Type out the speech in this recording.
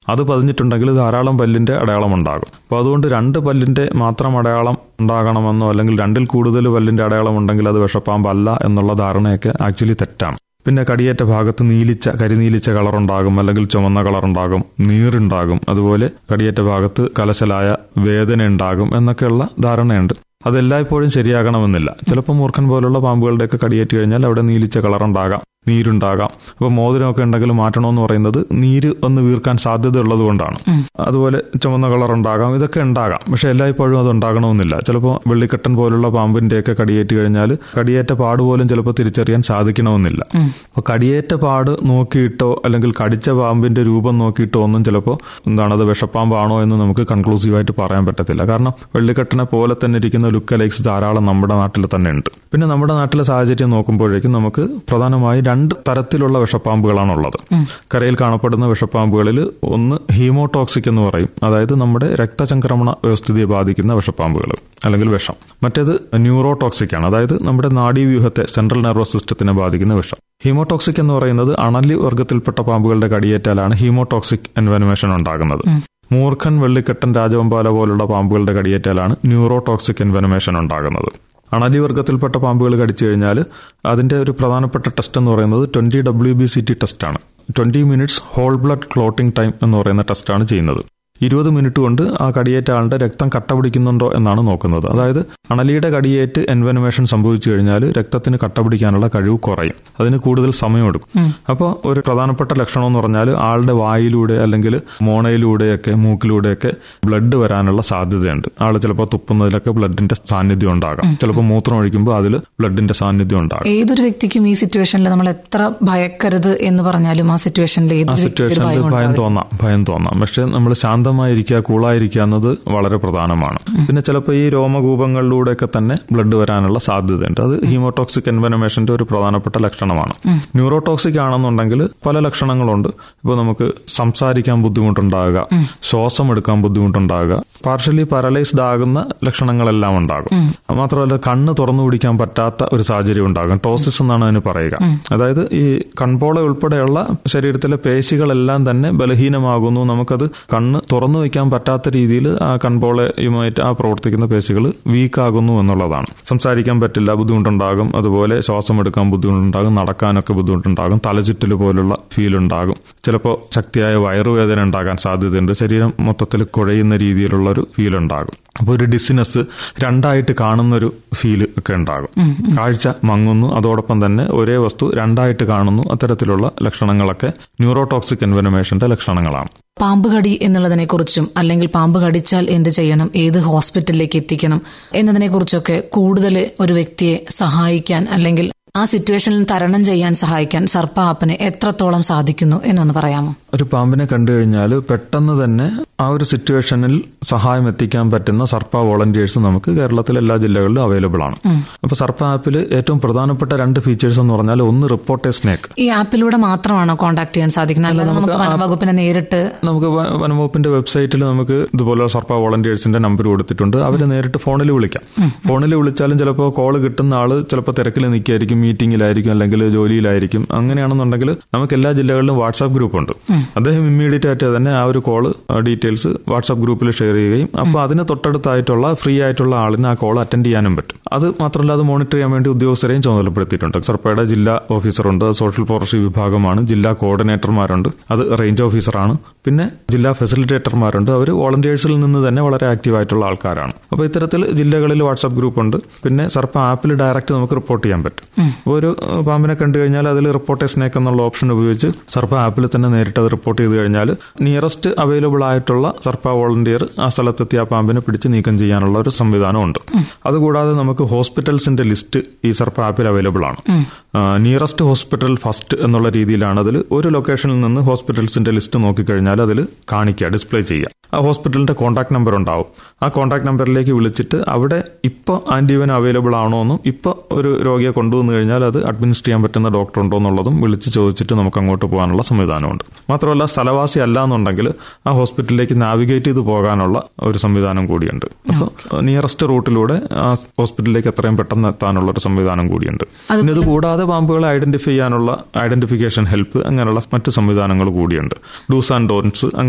അത് പതിഞ്ഞിട്ടുണ്ടെങ്കിൽ ധാരാളം പല്ലിന്റെ അടയാളം ഉണ്ടാകും അപ്പോൾ അതുകൊണ്ട് രണ്ട് പല്ലിന്റെ മാത്രം അടയാളം ഉണ്ടാകണമെന്നോ അല്ലെങ്കിൽ രണ്ടിൽ കൂടുതൽ പല്ലിന്റെ അടയാളം ഉണ്ടെങ്കിൽ അത് വിഷപ്പാമ്പല്ല എന്നുള്ള ധാരണയൊക്കെ ആക്ച്വലി തെറ്റാണ് പിന്നെ കടിയേറ്റ ഭാഗത്ത് നീലിച്ച കരിനീലിച്ച കളർ ഉണ്ടാകും അല്ലെങ്കിൽ ചുമന്ന കളർ ഉണ്ടാകും നീറുണ്ടാകും അതുപോലെ കടിയേറ്റ ഭാഗത്ത് കലശലായ വേദന ഉണ്ടാകും എന്നൊക്കെയുള്ള ധാരണയുണ്ട് അതെല്ലായ്പ്പോഴും ശരിയാകണമെന്നില്ല ചിലപ്പോൾ മൂർഖൻ പോലുള്ള പാമ്പുകളുടെയൊക്കെ കടിയേറ്റ് കഴിഞ്ഞാൽ അവിടെ നീലിച്ച കളർ ഉണ്ടാകാം നീരുണ്ടാകാം അപ്പോൾ മോതിരമൊക്കെ ഉണ്ടെങ്കിൽ മാറ്റണമെന്ന് പറയുന്നത് നീര് ഒന്ന് വീർക്കാൻ സാധ്യത ഉള്ളത് കൊണ്ടാണ് അതുപോലെ ചുമന്ന കളർ ഉണ്ടാകാം ഇതൊക്കെ ഉണ്ടാകാം പക്ഷെ എല്ലായ്പ്പോഴും അത് ഉണ്ടാകണമെന്നില്ല ചിലപ്പോൾ വെള്ളിക്കെട്ടൻ പോലുള്ള പാമ്പിന്റെയൊക്കെ കടിയേറ്റ് കഴിഞ്ഞാൽ കടിയേറ്റ പാട് പോലും ചിലപ്പോൾ തിരിച്ചറിയാൻ സാധിക്കണമെന്നില്ല അപ്പോൾ കടിയേറ്റ പാട് നോക്കിയിട്ടോ അല്ലെങ്കിൽ കടിച്ച പാമ്പിന്റെ രൂപം നോക്കിയിട്ടോ ഒന്നും ചിലപ്പോൾ എന്താണ് അത് വിഷപ്പാമ്പാണോ എന്ന് നമുക്ക് കൺക്ലൂസീവായിട്ട് പറയാൻ പറ്റത്തില്ല കാരണം വെള്ളിക്കെട്ടനെ പോലെ തന്നെ ഇരിക്കുന്ന ലുക്ക് ലൈക്സ് ധാരാളം നമ്മുടെ നാട്ടിൽ തന്നെ ഉണ്ട് പിന്നെ നമ്മുടെ നാട്ടിലെ സാഹചര്യം നോക്കുമ്പോഴേക്കും നമുക്ക് പ്രധാനമായും രണ്ട് തരത്തിലുള്ള വിഷപ്പാമ്പുകളാണ് ഉള്ളത് കരയിൽ കാണപ്പെടുന്ന വിഷപ്പാമ്പുകളിൽ ഒന്ന് ഹീമോടോക്സിക് എന്ന് പറയും അതായത് നമ്മുടെ രക്തചംക്രമണ വ്യവസ്ഥിതിയെ ബാധിക്കുന്ന വിഷപ്പാമ്പുകൾ അല്ലെങ്കിൽ വിഷം മറ്റേത് ന്യൂറോടോക്സിക് ആണ് അതായത് നമ്മുടെ നാഡീവ്യൂഹത്തെ സെൻട്രൽ നെർവസ് സിസ്റ്റത്തിനെ ബാധിക്കുന്ന വിഷം ഹീമോടോക്സിക് എന്ന് പറയുന്നത് അണലി വർഗത്തിൽപ്പെട്ട പാമ്പുകളുടെ കടിയേറ്റാലാണ് ഹീമോടോക്സിക് എൻവനമേഷൻ ഉണ്ടാകുന്നത് മൂർഖൻ വെള്ളിക്കെട്ടൻ രാജവമ്പാല പോലുള്ള പാമ്പുകളുടെ കടിയേറ്റാലാണ് ന്യൂറോടോക്സിക് എൻവനമേഷൻ ഉണ്ടാകുന്നത് അണലി വർഗത്തിൽപ്പെട്ട പാമ്പുകൾ കടിച്ചു കഴിഞ്ഞാൽ അതിന്റെ ഒരു പ്രധാനപ്പെട്ട ടെസ്റ്റ് എന്ന് പറയുന്നത് twenty W B C T ടെസ്റ്റാണ് twenty minutes whole blood clotting time എന്ന് പറയുന്ന ടെസ്റ്റാണ് ചെയ്യുന്നത് ഇരുപത് മിനിറ്റ് കൊണ്ട് ആ കടിയേറ്റ ആളുടെ രക്തം കട്ട പിടിക്കുന്നുണ്ടോ എന്നാണ് നോക്കുന്നത് അതായത് അണലിയുടെ കടിയേറ്റ് എൻവനമേഷൻ സംഭവിച്ചു കഴിഞ്ഞാൽ രക്തത്തിന് കട്ട പിടിക്കാനുള്ള കഴിവ് കുറയും അതിന് കൂടുതൽ സമയമെടുക്കും അപ്പോൾ ഒരു പ്രധാനപ്പെട്ട ലക്ഷണം എന്ന് പറഞ്ഞാൽ ആളുടെ വായിലൂടെ അല്ലെങ്കിൽ മോണയിലൂടെയൊക്കെ മൂക്കിലൂടെയൊക്കെ ബ്ലഡ് വരാനുള്ള സാധ്യതയുണ്ട് ആൾ ചിലപ്പോൾ തുപ്പുന്നതിലൊക്കെ ബ്ലഡിന്റെ സാന്നിധ്യം ഉണ്ടാകാം ചിലപ്പോൾ മൂത്രം ഒഴിക്കുമ്പോൾ അതിൽ ബ്ലഡിന്റെ സാന്നിധ്യം ഉണ്ടാകും ഏതൊരു വ്യക്തിക്കും ഈ സിറ്റുവേഷനിൽ നമ്മൾ എത്ര ഭയക്കരുത് എന്ന് പറഞ്ഞാലും ആ സിറ്റുവേഷനിൽ ആ ഏതൊരു വ്യക്തിക്കും ഒരു സിറ്റുവേഷനിൽ ഭയം ഭയം ഉണ്ടാവില്ല. തോന്നാം ഭയം തോന്നാം പക്ഷെ നമ്മൾ ശാന്തമായിരിക്കുക കൂളായിരിക്കുക എന്നത് വളരെ പ്രധാനമാണ് പിന്നെ ചിലപ്പോൾ ഈ രോമകൂപങ്ങളിലൂടെയൊക്കെ തന്നെ ബ്ലഡ് വരാനുള്ള സാധ്യതയുണ്ട് അത് ഹീമോടോക്സിക് എൻവനമേഷന്റെ ഒരു പ്രധാനപ്പെട്ട ലക്ഷണമാണ് ന്യൂറോടോക്സിക് ആണെന്നുണ്ടെങ്കിൽ പല ലക്ഷണങ്ങളുണ്ട് ഇപ്പോൾ നമുക്ക് സംസാരിക്കാൻ ബുദ്ധിമുട്ടുണ്ടാകുക ശ്വാസം എടുക്കാൻ ബുദ്ധിമുട്ടുണ്ടാകുക പാർഷ്യലി പാരലൈസ്ഡ് ആകുന്ന ലക്ഷണങ്ങളെല്ലാം ഉണ്ടാകും മാത്രമല്ല കണ്ണ് തുറന്നു പിടിക്കാൻ പറ്റാത്ത ഒരു സാഹചര്യം ഉണ്ടാകും ടോസിസ് എന്നാണ് അതിന് പറയുക അതായത് ഈ കൺപോള ഉൾപ്പെടെയുള്ള ശരീരത്തിലെ പേശികളെല്ലാം തന്നെ ബലഹീനമാകുന്നു നമുക്കത് കണ്ണ് തുറന്നു വയ്ക്കാൻ പറ്റാത്ത രീതിയിൽ ആ കൺപോളയുമായിട്ട് ആ പ്രവർത്തിക്കുന്ന പേശികൾ വീക്കാകുന്നു എന്നുള്ളതാണ് സംസാരിക്കാൻ പറ്റില്ല ബുദ്ധിമുട്ടുണ്ടാകും അതുപോലെ ശ്വാസം എടുക്കാൻ ബുദ്ധിമുട്ടുണ്ടാകും നടക്കാനൊക്കെ ബുദ്ധിമുട്ടുണ്ടാകും തലചുറ്റൽ പോലുള്ള ഫീൽ ഉണ്ടാകും ചിലപ്പോൾ ശക്തിയായ വയറുവേദന ഉണ്ടാകാൻ സാധ്യതയുണ്ട് ശരീരം മൊത്തത്തിൽ കുഴയുന്ന രീതിയിലുള്ള ഒരു ഫീൽ ഉണ്ടാകും അപ്പോൾ ഒരു ഡിസിനസ് രണ്ടായിട്ട് കാണുന്ന ഒരു ഫീൽ ഒക്കെ ഉണ്ടാകും കാഴ്ച മങ്ങുന്നു അതോടൊപ്പം തന്നെ ഒരേ വസ്തു രണ്ടായിട്ട് കാണുന്നു അത്തരത്തിലുള്ള ലക്ഷണങ്ങളൊക്കെ ന്യൂറോടോക്സിക് എൻവനമേഷന്റെ ലക്ഷണങ്ങളാണ് പാമ്പ് കടി എന്നുള്ളതിനെ കുറിച്ചും അല്ലെങ്കിൽ പാമ്പ് കടിച്ചാൽ എന്ത് ചെയ്യണം ഏത് ഹോസ്പിറ്റലിലേക്ക് എത്തിക്കണം എന്നതിനെ കുറിച്ചൊക്കെ കൂടുതൽ ഒരു വ്യക്തിയെ സഹായിക്കാൻ അല്ലെങ്കിൽ ആ സിറ്റുവേഷനിൽ തരണം ചെയ്യാൻ സഹായിക്കാൻ സർപ്പ ആപ്പിന് എത്രത്തോളം സാധിക്കുന്നു എന്നൊന്ന് പറയാമോ ഒരു പാമ്പിനെ കണ്ടു കഴിഞ്ഞാൽ പെട്ടെന്ന് തന്നെ ആ ഒരു സിറ്റുവേഷനിൽ സഹായം എത്തിക്കാൻ പറ്റുന്ന സർപ്പ വോളണ്ടിയേഴ്സ് നമുക്ക് കേരളത്തിലെ എല്ലാ ജില്ലകളിലും അവൈലബിൾ ആണ് അപ്പൊ സർപ്പ ആപ്പിൽ ഏറ്റവും പ്രധാനപ്പെട്ട രണ്ട് ഫീച്ചേഴ്സ് എന്ന് പറഞ്ഞാൽ ഒന്ന് റിപ്പോർട്ടേ സ്നേക്ക് ഈ ആപ്പിലൂടെ മാത്രമാണോ കോൺടാക്ട് ചെയ്യാൻ സാധിക്കുന്നത് അല്ലാതെ നമുക്ക് വനവകുപ്പിനെ നേരിട്ട് നമുക്ക് വ- വനംവകുപ്പിന്റെ വെബ്സൈറ്റിൽ നമുക്ക് ഇതുപോലെ സർപ്പ വോളണ്ടിയേഴ്സിന്റെ നമ്പർ കൊടുത്തിട്ടുണ്ട് അവരെ നേരിട്ട് ഫോണിൽ വിളിക്കാം ഫോണിൽ വിളിച്ചാലും ചിലപ്പോൾ കോൾ കിട്ടുന്ന ആള് ചിലപ്പോൾ തിരക്കിൽ നിൽക്കായിരിക്കും മീറ്റിംഗിലായിരിക്കും അല്ലെങ്കിൽ ജോലിയിലായിരിക്കും അങ്ങനെയാണെന്നുണ്ടെങ്കിൽ നമുക്ക് എല്ലാ ജില്ലകളിലും വാട്സാപ്പ് ഗ്രൂപ്പ് ഉണ്ട് അദ്ദേഹം ഇമ്മീഡിയറ്റ് ആയിട്ട് തന്നെ ആ ഒരു കോള് ഡീറ്റെയിൽസ് വാട്സാപ്പ് ഗ്രൂപ്പിൽ ഷെയർ ചെയ്യുകയും അപ്പോൾ അതിന് തൊട്ടടുത്തായിട്ടുള്ള ഫ്രീ ആയിട്ടുള്ള ആളിന് ആ കോൾ അറ്റൻഡ് ചെയ്യാനും പറ്റും അത് മാത്രമല്ല അത് മോണിറ്റർ ചെയ്യാൻ വേണ്ടി ഉദ്യോഗസ്ഥരെയും ചുമതലപ്പെടുത്തിയിട്ടുണ്ട് സർപ്പയുടെ ജില്ലാ ഓഫീസറുണ്ട് സോഷ്യൽ ഫോറസ്ട്രി വിഭാഗമാണ് ജില്ലാ കോർഡിനേറ്റർമാരുണ്ട് അത് റേഞ്ച് ഓഫീസറാണ് പിന്നെ ജില്ലാ ഫെസിലിറ്റേറ്റർമാരുണ്ട് അവർ വോളണ്ടിയേഴ്സിൽ നിന്ന് തന്നെ വളരെ ആക്റ്റീവ് ആയിട്ടുള്ള ആൾക്കാരാണ് അപ്പോൾ ഇത്തരത്തിൽ ജില്ലകളിൽ വാട്സാപ്പ് ഗ്രൂപ്പ് ഉണ്ട് പിന്നെ സർപ്പ ആപ്പിൽ ഡയറക്റ്റ് നമുക്ക് റിപ്പോർട്ട് ചെയ്യാൻ പറ്റും അപ്പോൾ ഒരു ഏഹ്, പാമ്പിനെ കണ്ടു കഴിഞ്ഞാൽ അതിൽ റിപ്പോർട്ട് സ്നേക്ക് എന്നുള്ള ഓപ്ഷൻ ഉപയോഗിച്ച് സർപ്പ ആപ്പിൽ തന്നെ നേരിട്ട് അത് റിപ്പോർട്ട് ചെയ്ത് കഴിഞ്ഞാൽ നിയറസ്റ്റ് അവൈലബിൾ ആയിട്ടുള്ള സർപ്പ വോളണ്ടിയർ ആ സ്ഥലത്തെത്തി ആ പാമ്പിനെ പിടിച്ച് നീക്കം ചെയ്യാനുള്ള ഒരു സംവിധാനമുണ്ട് അതുകൂടാതെ നമുക്ക് ഹോസ്പിറ്റൽസിന്റെ ലിസ്റ്റ് ഈ സർപ്പ ആപ്പിൽ അവൈലബിൾ ആണ് നിയറസ്റ്റ് ഹോസ്പിറ്റൽ ഫസ്റ്റ് എന്നുള്ള രീതിയിലാണ് അതിൽ ഒരു ലൊക്കേഷനിൽ നിന്ന് ഹോസ്പിറ്റൽസിന്റെ ലിസ്റ്റ് നോക്കിക്കഴിഞ്ഞാൽ അതിൽ കാണിക്കുക ഡിസ്പ്ലേ ചെയ്യുക ആ ഹോസ്പിറ്റലിന്റെ കോൺടാക്ട് നമ്പർ ഉണ്ടാവും ആ കോൺടാക്ട് നമ്പറിലേക്ക് വിളിച്ചിട്ട് അവിടെ ഇപ്പോൾ ആന്റിവൻ അവൈലബിൾ ആണോ എന്നും ഇപ്പോൾ ഒരു രോഗിയെ കൊണ്ടുവന്നു കഴിഞ്ഞാൽ അത് അഡ്മിനിസ്റ്റർ ചെയ്യാൻ പറ്റുന്ന ഡോക്ടർ ഉണ്ടോ എന്നുള്ളതും വിളിച്ച് ചോദിച്ചിട്ട് നമുക്ക് അങ്ങോട്ട് പോകാനുള്ള സംവിധാനമുണ്ട് മാത്രമല്ല സ്ഥലവാസി അല്ല എന്നുണ്ടെങ്കിൽ ആ ഹോസ്പിറ്റലിലേക്ക് നാവിഗേറ്റ് ചെയ്ത് പോകാനുള്ള ഒരു സംവിധാനം കൂടിയുണ്ട് അപ്പോൾ നിയറസ്റ്റ് റൂട്ടിലൂടെ ആ ഹോസ്പിറ്റലിലേക്ക് എത്രയും പെട്ടെന്ന് എത്താനുള്ള ഒരു സംവിധാനം കൂടിയുണ്ട് പിന്നെ ഇത് കൂടാതെ പാമ്പുകളെ ഐഡന്റിഫൈ ചെയ്യാനുള്ള ഐഡന്റിഫിക്കേഷൻ ഹെൽപ്പ് അങ്ങനെയുള്ള മറ്റു സംവിധാനങ്ങൾ കൂടിയുണ്ട് ഡൂസ് ആൻഡ് ഡോൺസ് അങ്ങനെ